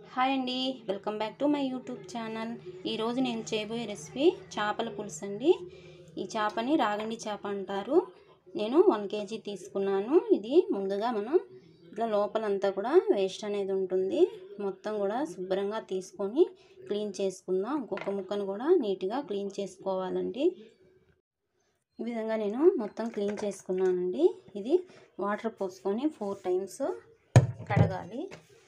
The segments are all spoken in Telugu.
హాయ్ అండి welcome back to my YouTube channel ఈరోజు నేను చేయబోయే రెసిపీ చేపల పులుసు అండి ఈ చేపని రాగండి చేప అంటారు నేను వన్ కేజీ తీసుకున్నాను ఇది ముందుగా మనం ఇట్లా లోపలంతా కూడా వేస్ట్ అనేది ఉంటుంది మొత్తం కూడా శుభ్రంగా తీసుకొని క్లీన్ చేసుకుందాం ఒక్కొక్క ముక్కను కూడా నీట్గా క్లీన్ చేసుకోవాలండి ఈ విధంగా నేను మొత్తం క్లీన్ చేసుకున్నానండి ఇది వాటర్ పోసుకొని ఫోర్ టైమ్స్ కడగాలి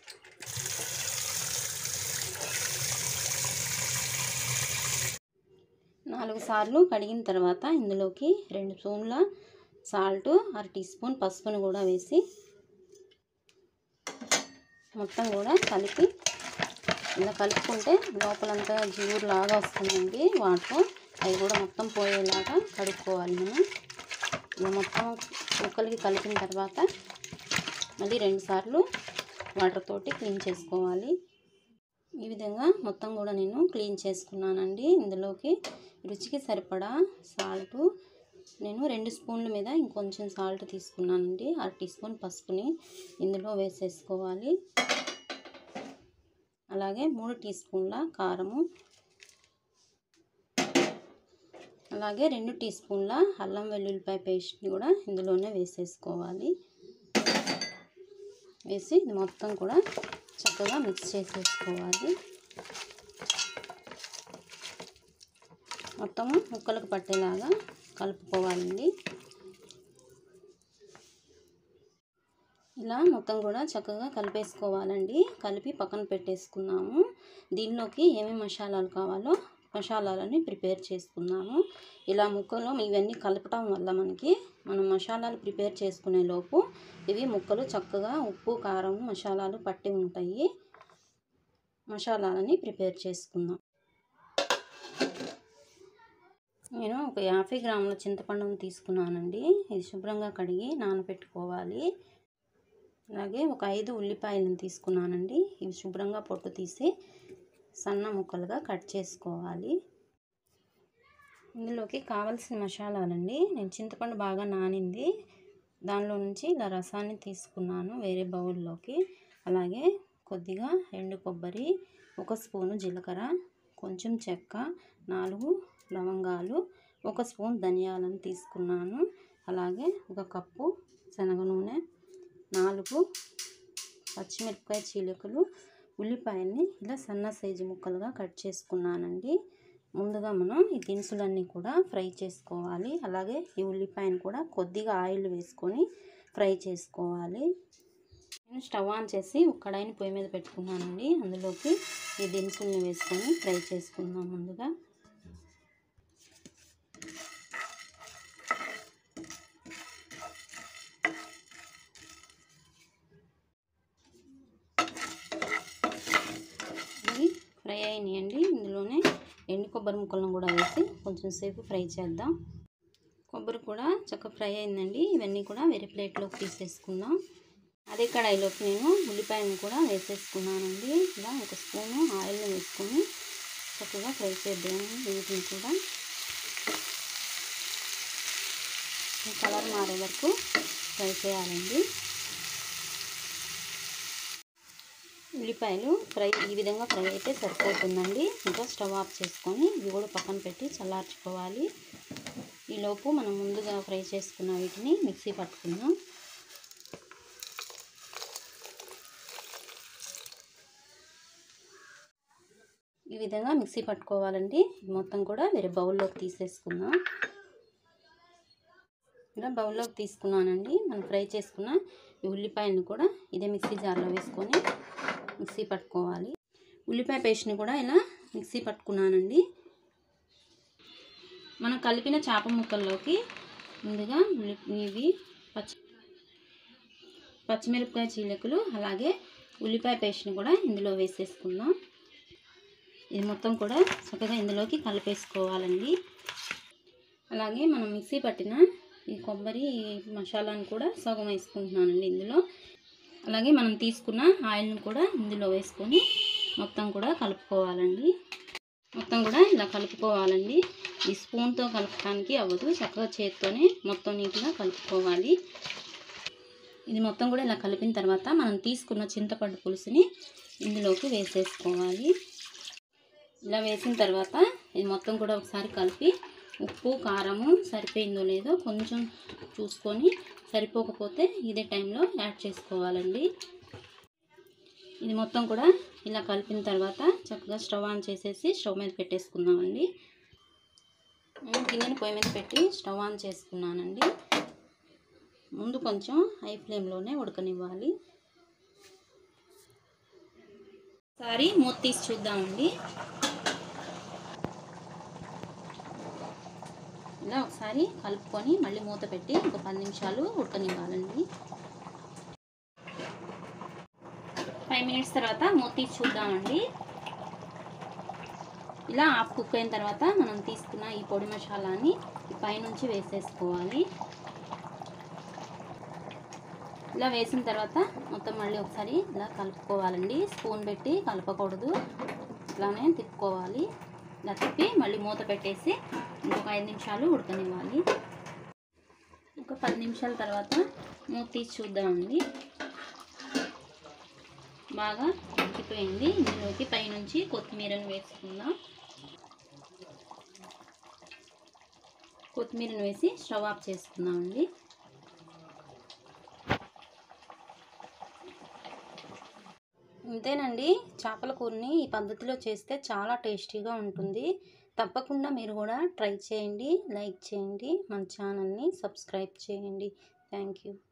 నాలుగు సార్లు కడిగిన తర్వాత ఇందులోకి రెండు స్పూన్ల సాల్ట్ అర టీ స్పూన్ పసుపును కూడా వేసి మొత్తం కూడా కలిపి ఇలా కలుపుకుంటే లోపలంతా జిగురు లాగా వస్తుందండి వాటర్ అవి కూడా మొత్తం పోయేలాగా కడుక్కోవాలి మనం ఇలా మొత్తం ముక్కలకి కలిపిన తర్వాత మళ్ళీ రెండు సార్లు వాటర్ తోటి క్లీన్ చేసుకోవాలి ఈ విధంగా మొత్తం కూడా నేను క్లీన్ చేసుకున్నానండి ఇందులోకి రుచికి సరిపడా సాల్ట్ నేను రెండు స్పూన్ల మీద ఇంకొంచెం సాల్ట్ తీసుకున్నానండి అర టీ స్పూన్ పసుపుని ఇందులో వేసేసుకోవాలి అలాగే మూడు టీ స్పూన్ల కారము అలాగే రెండు టీ స్పూన్ల అల్లం వెల్లుల్లిపాయ పేస్ట్ని కూడా ఇందులోనే వేసేసుకోవాలి వేసి ఇది మొత్తం కూడా చక్కగా మిక్స్ చేసేసుకోవాలి మొత్తం ముక్కలకు పట్టేలాగా కలుపుకోవాలండి ఇలా మొత్తం కూడా చక్కగా కలిపేసుకోవాలండి కలిపి పక్కన పెట్టేసుకున్నాము దీనిలోకి ఏమేమి మసాలాలు కావాలో మసాలాలని ప్రిపేర్ చేసుకున్నాము ఇలా ముక్కలు ఇవన్నీ కలపటం వల్ల మనకి మనం మసాలాలు ప్రిపేర్ చేసుకునే లోపు ఇవి ముక్కలు చక్కగా ఉప్పు కారం మసాలాలు పట్టి ఉంటాయి మసాలాలని ప్రిపేర్ చేసుకుందాం నేను ఒక యాభై గ్రాముల చింతపండును తీసుకున్నానండి ఇది శుభ్రంగా కడిగి నానబెట్టుకోవాలి అలాగే ఒక ఐదు ఉల్లిపాయలను తీసుకున్నానండి ఇవి శుభ్రంగా పొట్టు తీసి సన్న ముక్కలుగా కట్ చేసుకోవాలి ఇందులోకి కావలసిన మసాలాలండి నేను చింతపండు బాగా నానింది దానిలో నుంచి ఇలా రసాన్ని తీసుకున్నాను వేరే బౌల్లోకి అలాగే కొద్దిగా ఎండు కొబ్బరి ఒక స్పూను జీలకర్ర కొంచెం చెక్క నాలుగు లవంగాలు ఒక స్పూన్ ధనియాలను తీసుకున్నాను అలాగే ఒక కప్పు శనగ నూనె నాలుగు పచ్చిమిరపకాయ చీలికలు ఉల్లిపాయల్ని ఇలా సన్న సైజు ముక్కలుగా కట్ చేసుకున్నానండి ముందుగా మనం ఈ దినుసులన్నీ కూడా ఫ్రై చేసుకోవాలి అలాగే ఈ ఉల్లిపాయను కూడా కొద్దిగా ఆయిల్ వేసుకొని ఫ్రై చేసుకోవాలి నేను స్టవ్ ఆన్ చేసి ఒక కడాయిని పొయ్యి మీద పెట్టుకున్నానండి అందులోకి ఈ దినుసుల్ని వేసుకొని ఫ్రై చేసుకుందాం ముందుగా ఇవి ఫ్రై అయినాయండి ఇందులోనే ఎండు కొబ్బరి ముక్కలను కూడా వేసి కొంచెం సేపు ఫ్రై చేద్దాం కొబ్బరి కూడా చక్కగా ఫ్రై అయిందండి ఇవన్నీ కూడా వేరే ప్లేట్లోకి తీసేసుకుందాం అదే కడాయిలోకి నేను ఉల్లిపాయను కూడా వేసేసుకున్నానండి ఇలా ఒక స్పూను ఆయిల్ని వేసుకొని చక్కగా ఫ్రై చేద్దాము వీటిని కూడా కలర్ మారే వరకు ఫ్రై చేయాలండి ఉల్లిపాయలు ఫ్రై ఈ విధంగా ఫ్రై అయితే సరిపోతుందండి ఇంకా స్టవ్ ఆఫ్ చేసుకొని ఇవి కూడా పక్కన పెట్టి చల్లార్చుకోవాలి ఈలోపు మనం ముందుగా ఫ్రై చేసుకున్న వీటిని మిక్సీ పట్టుకుందాం ఈ విధంగా మిక్సీ పట్టుకోవాలండి మొత్తం కూడా వేరే బౌల్లోకి తీసేసుకుందాం ఇలా బౌల్లోకి తీసుకున్నానండి మనం ఫ్రై చేసుకున్న ఈ ఉల్లిపాయలను కూడా ఇదే మిక్సీ జార్లో వేసుకొని మిక్సీ పట్టుకోవాలి ఉల్లిపాయ పేస్ట్ని కూడా ఇలా మిక్సీ పట్టుకున్నానండి మనం కలిపిన చేప ముక్కల్లోకి ముందుగా ఇవి పచ్చి పచ్చిమిరపకాయ చీలకులు అలాగే ఉల్లిపాయ పేస్ట్ని కూడా ఇందులో వేసేసుకుందాం ఇది మొత్తం కూడా చక్కగా ఇందులోకి కలిపేసుకోవాలండి అలాగే మనం మిక్సీ పట్టిన ఈ కొబ్బరి మసాలాను కూడా సగం వేసుకుంటున్నానండి ఇందులో అలాగే మనం తీసుకున్న ఆయిల్ని కూడా ఇందులో వేసుకొని మొత్తం కూడా కలుపుకోవాలండి మొత్తం కూడా ఇలా కలుపుకోవాలండి ఈ స్పూన్తో కలపడానికి అవ్వదు చక్కగా చేత్తోనే మొత్తం నీట్గా కలుపుకోవాలి ఇది మొత్తం కూడా ఇలా కలిపిన తర్వాత మనం తీసుకున్న చింతపండు పులుసుని ఇందులోకి వేసేసుకోవాలి ఇలా వేసిన తర్వాత ఇది మొత్తం కూడా ఒకసారి కలిపి ఉప్పు కారము సరిపోయిందో లేదో కొంచెం చూసుకొని సరిపోకపోతే ఇదే టైంలో యాడ్ చేసుకోవాలండి ఇది మొత్తం కూడా ఇలా కలిపిన తర్వాత చక్కగా స్టవ్ ఆన్ చేసేసి స్టవ్ మీద పెట్టేసుకుందామండి నేను గిన్నెని పొయ్యి మీద పెట్టి స్టవ్ ఆన్ చేసుకున్నానండి ముందు కొంచెం హై ఫ్లేమ్లోనే ఉడకనివ్వాలి ఒకసారి మూత తీసి చూద్దామండి ఇలా ఒకసారి కలుపుకొని మళ్ళీ మూత పెట్టి ఒక పది నిమిషాలు ఉడకనివ్వాలండి ఫైవ్ మినిట్స్ తర్వాత మూత తీసి చూద్దామండి ఇలా హాఫ్ కుక్ అయిన తర్వాత మనం తీసుకున్న ఈ పొడి మసాలాని పైనుంచి వేసేసుకోవాలి ఇలా వేసిన తర్వాత మొత్తం మళ్ళీ ఒకసారి ఇలా కలుపుకోవాలండి స్పూన్ పెట్టి కలపకూడదు ఇట్లానే తిప్పుకోవాలి ఇలా తిప్పి మళ్ళీ మూత పెట్టేసి ఇంకొక ఐదు నిమిషాలు ఉడకనివ్వాలి ఒక పది నిమిషాల తర్వాత మూత తీసి చూద్దామండి బాగా ఉడికిపోయింది ఇందులోకి పైనుంచి కొత్తిమీరను వేసుకుందాం కొత్తిమీరను వేసి స్టవ్ ఆఫ్ చేసుకుందామండి ఇంతేనండి చేపల కూరని ఈ పద్ధతిలో చేస్తే చాలా టేస్టీగా ఉంటుంది తప్పకుండా మీరు కూడా ట్రై చేయండి లైక్ చేయండి మన ఛానల్ని సబ్స్క్రైబ్ చేయండి థ్యాంక్ యూ